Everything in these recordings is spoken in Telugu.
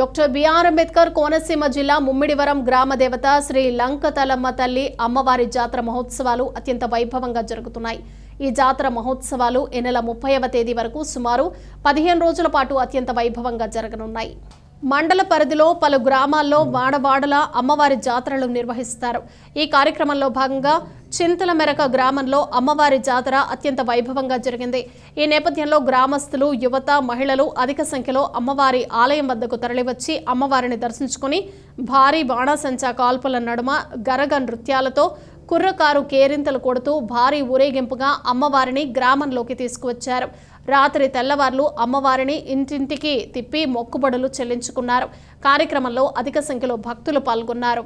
డాక్టర్ బిఆర్ అంబేద్కర్ కోనసీమ జిల్లా ముమ్మిడివరం గ్రామ దేవత శ్రీ లంకతలమ్మ తల్లి అమ్మవారి జాతర మహోత్సవాలు అత్యంత వైభవంగా జరుగుతున్నాయి ఈ జాతర మహోత్సవాలు ఈ నెల ముప్పైవ తేదీ వరకు సుమారు పదిహేను రోజుల పాటు అత్యంత వైభవంగా జరగనున్నాయి మండల పరిధిలో పలు గ్రామాల్లో వాడవాడల అమ్మవారి జాతరలు నిర్వహిస్తారు ఈ కార్యక్రమంలో భాగంగా చింతల మెరక గ్రామంలో అమ్మవారి జాతర అత్యంత వైభవంగా జరిగింది ఈ నేపథ్యంలో గ్రామస్తులు యువత మహిళలు అధిక సంఖ్యలో అమ్మవారి ఆలయం వద్దకు తరలివచ్చి అమ్మవారిని దర్శించుకుని భారీ బాణాసంచా కాల్పుల నడుమ గరగ నృత్యాలతో కుర్రకారు కేరింతలు కొడుతూ భారీ ఊరేగింపుగా అమ్మవారిని గ్రామంలోకి తీసుకువచ్చారు రాత్రి తెల్లవార్లు అమ్మవారిని ఇంటింటికి తిప్పి మొక్కుబడులు చెల్లించుకున్నారు కార్యక్రమంలో అధిక సంఖ్యలో భక్తులు పాల్గొన్నారు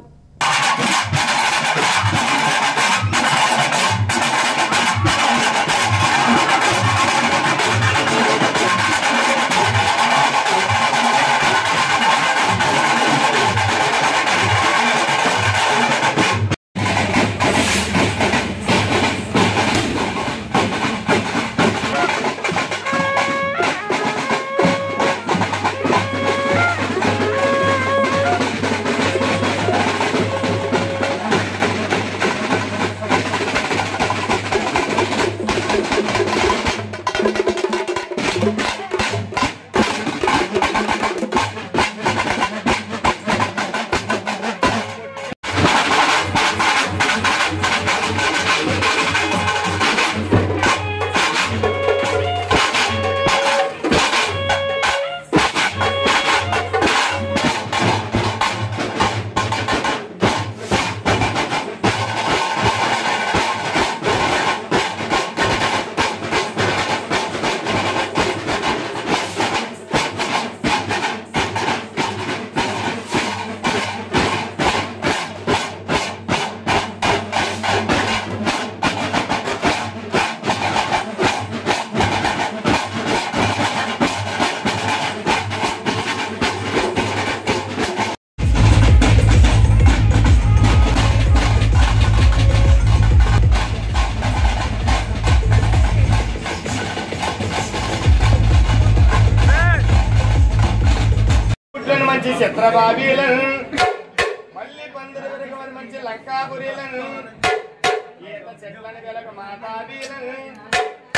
గుడ్లను మంచి చిత్రబాబీలను మళ్ళీ పందిరి వెనుక మంచి లంకాపురీలను ఈత చెట్లను వెలక మాతాబీలను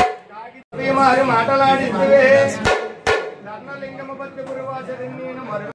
మారు మాటలాడితే ధర్మలింగము బతుకు గురువాసరి నేను మరు